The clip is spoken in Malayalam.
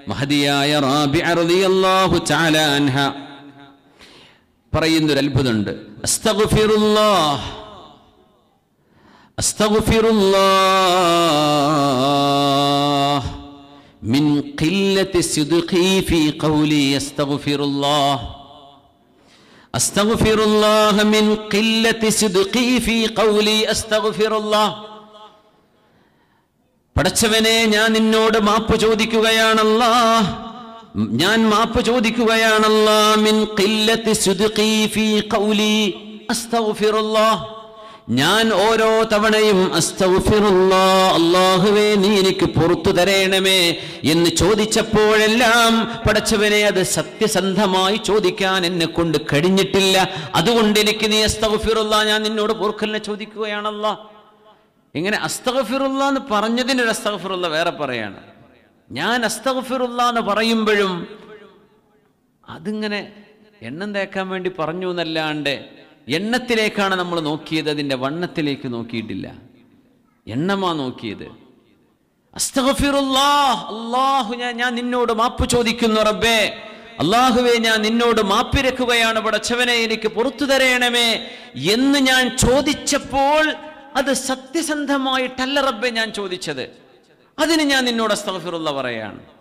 മഹതിയായ റാബിഅ റളിയല്ലാഹു തആല അൻഹ പറയുന്നൊരു അത്ഭുതമുണ്ട് അസ്തഗ്ഫിറുല്ലാഹ് അസ്തഗ്ഫിറുല്ലാഹ് മിൻ ഖില്ലത്തി സിദ്ഖി ഫീ ഖൗലി അസ്തഗ്ഫിറുല്ലാഹ് അസ്തഗ്ഫിറുല്ലാഹ് മിൻ ഖില്ലത്തി സിദ്ഖി ഫീ ഖൗലി അസ്തഗ്ഫിറുല്ലാഹ് പടച്ചവനെ ഞാൻ നിന്നോട് മാപ്പ് ചോദിക്കുകയാണല്ലാ ഞാൻ മാപ്പ് ചോദിക്കുകയാണല്ലാ മിൻ ഖില്ലത്തി സിദ്ഖി ഫീ ഖൗലി അസ്തഗ്ഫിറുല്ലാഹ് ഞാൻ ഓരോ തവണയും അസ്തഗ്ഫിറുല്ലാ അല്ലാഹുവേ നീ എനിക്ക് പുറത്തു തരേണമേ എന്ന് ചോദിച്ചപ്പോഴെല്ലാം പടച്ചവനെ അത് സത്യസന്ധമായി ചോദിക്കാൻ എന്നെ കൊണ്ട് കഴിഞ്ഞിട്ടില്ല അതുകൊണ്ട് എനിക്ക് നീ അസ്തഗ്ഫിറുല്ലാ ഞാൻ നിന്നോട് പൊറുക്കലിനെ ചോദിക്കുകയാണല്ലാ ഇങ്ങനെ അസ്തഗഫിറുള്ള എന്ന് പറഞ്ഞതിനൊരു അസ്തഗഫിറുള്ള വേറെ പറയാണ് ഞാൻ അസ്തഗഫിറുള്ള എന്ന് പറയുമ്പോഴും അതിങ്ങനെ എണ്ണം തേക്കാൻ വേണ്ടി പറഞ്ഞു എന്നല്ലാണ്ട് എണ്ണത്തിലേക്കാണ് നമ്മൾ നോക്കിയത് അതിൻ്റെ വണ്ണത്തിലേക്ക് നോക്കിയിട്ടില്ല എണ്ണമാ നോക്കിയത് അസ്തഗഫിറുല്ലാ അള്ളാഹു ഞാൻ ഞാൻ നിന്നോട് മാപ്പ് ചോദിക്കുന്നു റബ്ബേ അള്ളാഹുവെ ഞാൻ നിന്നോട് മാപ്പിരക്കുകയാണ് പടച്ചവനെ എനിക്ക് പുറത്തു തരയണമേ എന്ന് ഞാൻ ചോദിച്ചപ്പോൾ അത് സത്യസന്ധമായിട്ടല്ല റബ്ബെ ഞാൻ ചോദിച്ചത് അതിന് ഞാൻ നിന്നോട് അസ്തഗഫിറുള്ള പറയാണ്